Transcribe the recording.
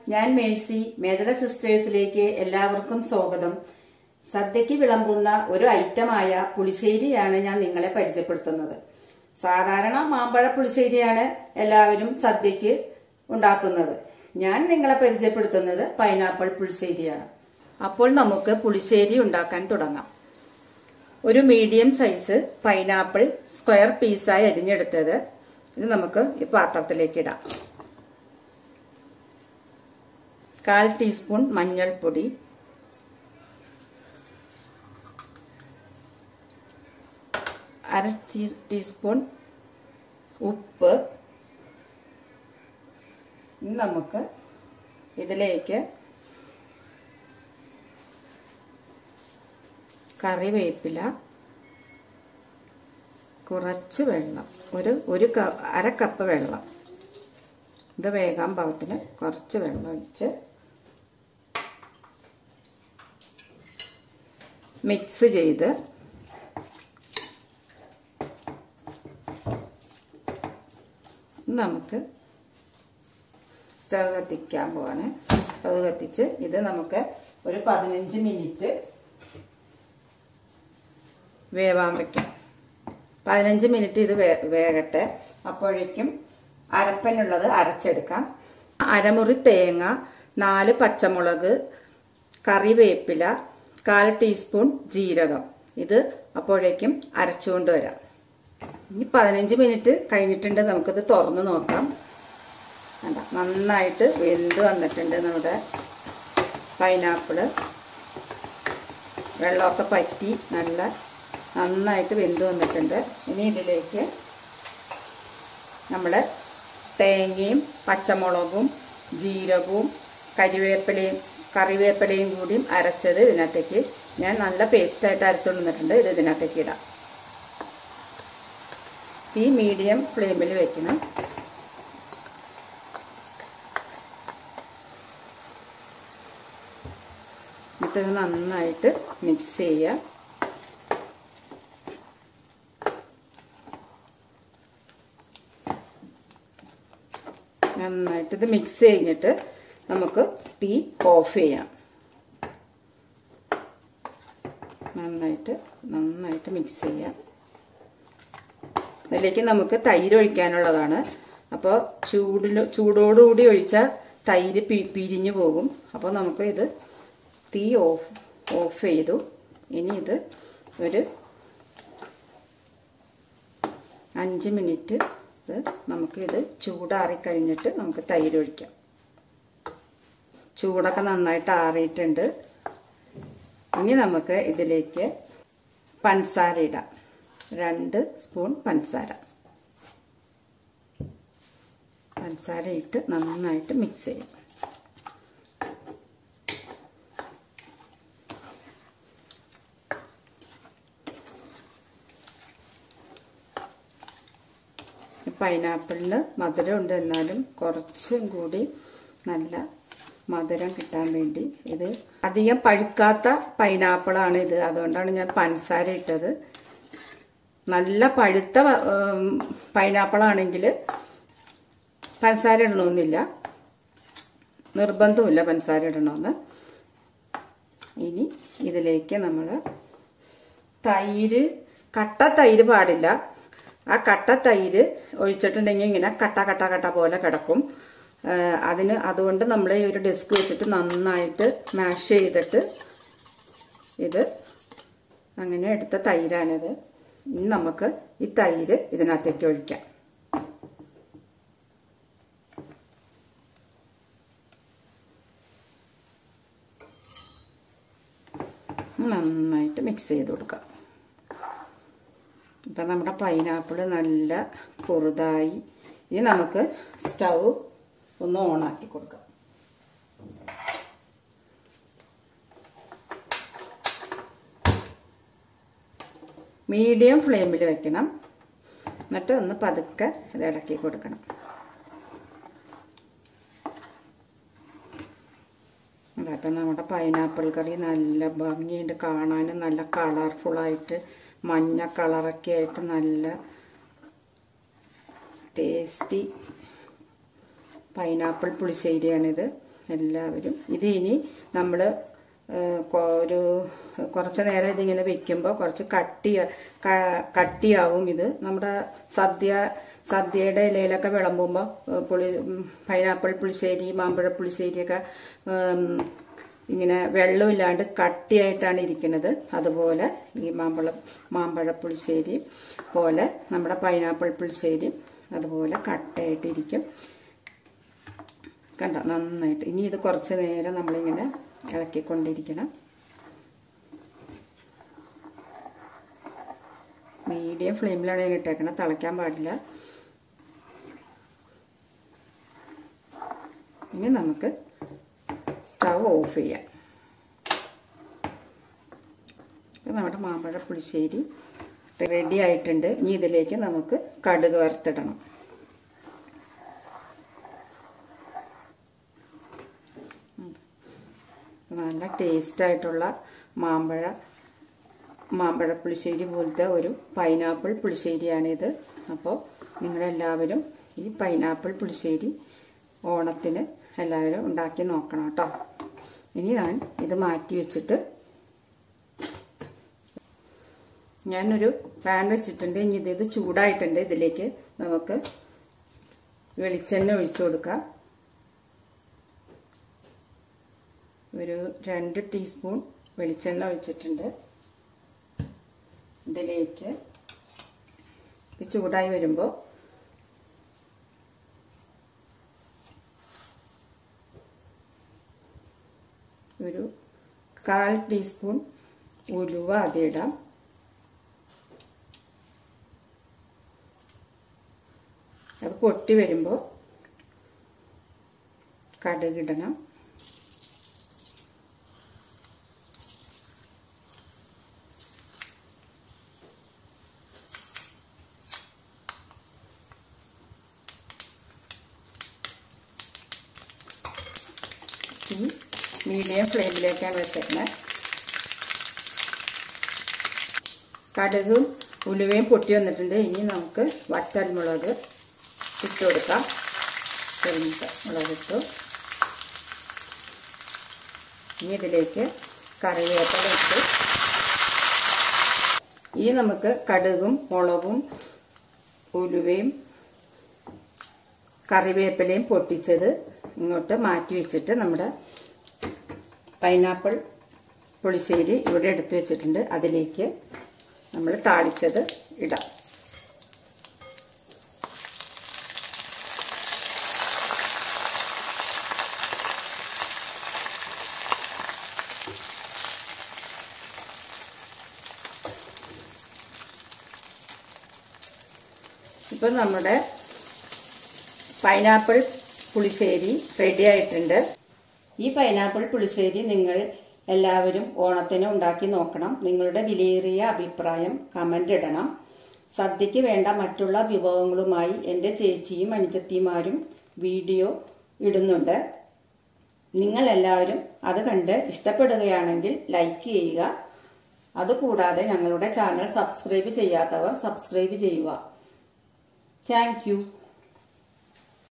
ഞാൻ മേഴ്സി മേദല സിസ്റ്റേഴ്സിലേക്ക് എല്ലാവർക്കും സ്വാഗതം സദ്യക്ക് വിളമ്പുന്ന ഒരു ഐറ്റമായ പുളിശ്ശേരിയാണ് ഞാൻ നിങ്ങളെ പരിചയപ്പെടുത്തുന്നത് സാധാരണ മാമ്പഴ പുളിശ്ശേരിയാണ് എല്ലാവരും സദ്യക്ക് ഉണ്ടാക്കുന്നത് ഞാൻ നിങ്ങളെ പരിചയപ്പെടുത്തുന്നത് പൈനാപ്പിൾ പുളിശ്ശേരിയാണ് അപ്പോൾ നമുക്ക് പുളിശ്ശേരി ഉണ്ടാക്കാൻ തുടങ്ങാം ഒരു മീഡിയം സൈസ് പൈനാപ്പിൾ സ്ക്വയർ പീസായി അരിഞ്ഞെടുത്തത് ഇത് നമുക്ക് ഈ പാത്രത്തിലേക്ക് ഇടാം കാൽ ടീസ്പൂൺ മഞ്ഞൾപ്പൊടി അര ടീസ്പൂൺ ഉപ്പ് ഇനി നമുക്ക് ഇതിലേക്ക് കറിവേപ്പില കുറച്ച് വെള്ളം ഒരു ഒരു അര കപ്പ് വെള്ളം ഇത് വേകാൻ പാകത്തിന് കുറച്ച് വെള്ളം ഒഴിച്ച് മിക്സ് ചെയ്ത് നമുക്ക് സ്റ്റവ് കത്തിക്കാൻ പോവാണ് സ്റ്റവ് കത്തിച്ച് ഇത് നമുക്ക് ഒരു പതിനഞ്ച് മിനിറ്റ് വേവാൻ വയ്ക്കാം പതിനഞ്ച് മിനിറ്റ് ഇത് വേകട്ടെ അപ്പോഴേക്കും അരപ്പനുള്ളത് അരച്ചെടുക്കാം അരമുറി തേങ്ങ നാല് പച്ചമുളക് കറിവേപ്പില കാൽ ടീസ്പൂൺ ജീരകം ഇത് അപ്പോഴേക്കും അരച്ചുകൊണ്ട് വരാം ഇനി പതിനഞ്ച് മിനിറ്റ് കഴിഞ്ഞിട്ടുണ്ട് നമുക്കിത് തുറന്ന് നോക്കാം വേണ്ട നന്നായിട്ട് വെന്ത് വന്നിട്ടുണ്ട് നമ്മുടെ പൈനാപ്പിള് വെള്ളമൊക്കെ പറ്റി നല്ല നന്നായിട്ട് വെന്ത് വന്നിട്ടുണ്ട് ഇനി ഇതിലേക്ക് നമ്മൾ തേങ്ങയും പച്ചമുളകും ജീരകവും കരിവേപ്പിലയും കറിവേപ്പിലയും കൂടിയും അരച്ചത് ഇതിനകത്തേക്ക് ഞാൻ നല്ല പേസ്റ്റായിട്ട് അരച്ചുകൊണ്ട് വന്നിട്ടുണ്ട് ഇത് ഇതിനകത്തേക്ക് ഇടാം തീ മീഡിയം ഫ്ലെയിമിൽ വെക്കണം എന്നിട്ട് നന്നായിട്ട് മിക്സ് ചെയ്യുക നന്നായിട്ട് ഇത് മിക്സ് കഴിഞ്ഞിട്ട് നമുക്ക് തീ ഓഫ് ചെയ്യാം നന്നായിട്ട് നന്നായിട്ട് മിക്സ് ചെയ്യാം അതിലേക്ക് നമുക്ക് തൈര് ഒഴിക്കാനുള്ളതാണ് അപ്പോൾ ചൂടിൽ ചൂടോടുകൂടി ഒഴിച്ചാൽ തൈര് പി പിരിഞ്ഞു പോകും അപ്പോൾ നമുക്ക് ഇത് തീ ഓഫ് ഓഫ് ചെയ്തു ഇനി ഇത് ഒരു അഞ്ച് മിനിറ്റ് ഇത് നമുക്കിത് ചൂടാറിക്കഴിഞ്ഞിട്ട് നമുക്ക് തൈര് ഒഴിക്കാം ചൂടൊക്കെ നന്നായിട്ട് ആറിയിട്ടുണ്ട് ഇനി നമുക്ക് ഇതിലേക്ക് പഞ്ചസാര ഇടാം രണ്ട് സ്പൂൺ പഞ്ചസാര പഞ്ചസാര ഇട്ട് നന്നായിട്ട് മിക്സ് ചെയ്യാം പൈനാപ്പിളിന് മധുരം ഉണ്ട് എന്നാലും കുറച്ചും കൂടി നല്ല മധുരം കിട്ടാൻ വേണ്ടി ഇത് അധികം പഴുക്കാത്ത പൈനാപ്പിളാണ് ഇത് അതുകൊണ്ടാണ് ഞാൻ പഞ്ചസാര ഇട്ടത് നല്ല പഴുത്ത പൈനാപ്പിളാണെങ്കിൽ പഞ്ചസാര ഇടണമെന്നില്ല നിർബന്ധമില്ല പഞ്ചസാര ഇടണമെന്ന് ഇനി ഇതിലേക്ക് നമ്മൾ തൈര് കട്ട തൈര് പാടില്ല ആ കട്ട തൈര് ഒഴിച്ചിട്ടുണ്ടെങ്കിൽ ഇങ്ങനെ കട്ട കട്ട കട്ട പോലെ കിടക്കും അതിന് അതുകൊണ്ട് നമ്മൾ ഈ ഒരു ഡെസ്ക് വെച്ചിട്ട് നന്നായിട്ട് മാഷ് ചെയ്തിട്ട് ഇത് അങ്ങനെ എടുത്ത തൈരാണിത് ഇനി നമുക്ക് ഈ തൈര് ഇതിനകത്തേക്ക് ഒഴിക്കാം നന്നായിട്ട് മിക്സ് ചെയ്ത് കൊടുക്കാം ഇപ്പം നമ്മുടെ പൈനാപ്പിൾ നല്ല കുറുതായി ഇനി നമുക്ക് സ്റ്റൗ ഒന്ന് ഓണാക്കി കൊടുക്കാം മീഡിയം ഫ്ലെയിമിൽ വെക്കണം എന്നിട്ട് ഒന്ന് പതുക്കെ ഇത് ഇളക്കി കൊടുക്കണം അപ്പം നമ്മുടെ പൈനാപ്പിൾ കറി നല്ല ഭംഗിയുണ്ട് കാണാനും നല്ല കളർഫുള്ളായിട്ട് മഞ്ഞ കളറൊക്കെ ആയിട്ട് നല്ല ടേസ്റ്റി പൈനാപ്പിൾ പുളിശ്ശേരിയാണിത് എല്ലാവരും ഇത് ഇനി നമ്മൾ ഒരു കുറച്ച് നേരം ഇതിങ്ങനെ വെക്കുമ്പോൾ കുറച്ച് കട്ടി ക- കട്ടിയാവും ഇത് നമ്മുടെ സദ്യ സദ്യയുടെ ഇലയിലൊക്കെ വിളമ്പുമ്പോൾ ഏഹ്, പുളി ഉം, പൈനാപ്പിൾ പുളിശ്ശേരി മാമ്പഴ പുളിശ്ശേരിയൊക്കെ ഉം, ഇങ്ങനെ വെള്ളമില്ലാണ്ട് കട്ടിയായിട്ടാണ് ഇരിക്കുന്നത് അതുപോലെ ഈ മാമ്പഴ മാമ്പഴ പുളിശ്ശേരി പോലെ നമ്മുടെ പൈനാപ്പിൾ പുളിശ്ശേരി അതുപോലെ കട്ടയായിട്ടിരിക്കും കണ്ട നന്നായിട്ട് ഇനി ഇത് കുറച്ച് നേരം നമ്മളിങ്ങനെ ഇളക്കിക്കൊണ്ടിരിക്കണം മീഡിയം ഫ്ലെയിമിലാണ് ഞാൻ ഇട്ടേക്കണം തിളയ്ക്കാൻ പാടില്ല ഇനി നമുക്ക് സ്റ്റവ് ഓഫ് ചെയ്യാം ഇപ്പം നമ്മുടെ മാമ്പഴ പുളിശ്ശേരി റെഡി ആയിട്ടുണ്ട് ഇനി ഇതിലേക്ക് നമുക്ക് കടുക് വറുത്തിടണം നല്ല ടേസ്റ്റ് ആയിട്ടുള്ള മാമ്പഴ മാമ്പഴ പുളിശ്ശേരി പോലത്തെ ഒരു പൈനാപ്പിൾ പുളിശ്ശേരിയാണിത് അപ്പോൾ നിങ്ങളെല്ലാവരും ഈ പൈനാപ്പിൾ പുളിശ്ശേരി ഓണത്തിന് എല്ലാവരും ഉണ്ടാക്കി നോക്കണം കേട്ടോ ഇനി ഞാൻ ഇത് മാറ്റി വെച്ചിട്ട് ഞാനൊരു പാൻ വെച്ചിട്ടുണ്ട് ഇനി ഇത് ഇത് ചൂടായിട്ടുണ്ട് ഇതിലേക്ക് നമുക്ക് വെളിച്ചെണ്ണ ഒഴിച്ചു കൊടുക്കാം ഒരു രണ്ട് ടീസ്പൂൺ വെളിച്ചെണ്ണ ഒഴിച്ചിട്ടുണ്ട് ഇതിലേക്ക് ഇത് ചൂടായി വരുമ്പോൾ ഒരു കാൽ ടീസ്പൂൺ ഉലുവ അതിടാം അത് പൊട്ടി വരുമ്പോൾ കടുകിടണം തീ മീഡിയം ഫ്ലെയിമിലേക്കാണ് വെച്ചേക്കുന്നത് കടുകും ഉലുവയും പൊട്ടി വന്നിട്ടുണ്ട് ഇനി നമുക്ക് വറ്റൽമുളക് ഇട്ട് കൊടുക്കാം ചെറുത്ത മുളകിട്ടു ഇനി ഇതിലേക്ക് കറിവേപ്പില ഇട്ട് ഇനി നമുക്ക് കടുകും മുളകും ഉലുവയും കറിവേപ്പിലയും പൊട്ടിച്ചത് ഇങ്ങോട്ട് മാറ്റി വെച്ചിട്ട് നമ്മുടെ പൈനാപ്പിൾ പുളിശ്ശേരി ഇവിടെ എടുത്തു വെച്ചിട്ടുണ്ട് അതിലേക്ക് നമ്മൾ താളിച്ചത് ഇടാം ഇപ്പം നമ്മുടെ പൈനാപ്പിൾ പുളിശ്ശേരി റെഡി ആയിട്ടുണ്ട് ഈ പൈനാപ്പിൾ പുളിശ്ശേരി നിങ്ങൾ എല്ലാവരും ഓണത്തിന് ഉണ്ടാക്കി നോക്കണം നിങ്ങളുടെ വിലയേറിയ അഭിപ്രായം കമന്റ് ഇടണം സദ്യക്ക് വേണ്ട മറ്റുള്ള വിഭവങ്ങളുമായി എൻ്റെ ചേച്ചിയും അനുജത്തിമാരും വീഡിയോ ഇടുന്നുണ്ട് നിങ്ങൾ എല്ലാവരും അത് കണ്ട് ഇഷ്ടപ്പെടുകയാണെങ്കിൽ ലൈക്ക് ചെയ്യുക അതുകൂടാതെ ഞങ്ങളുടെ ചാനൽ സബ്സ്ക്രൈബ് ചെയ്യാത്തവർ സബ്സ്ക്രൈബ് ചെയ്യുക താങ്ക്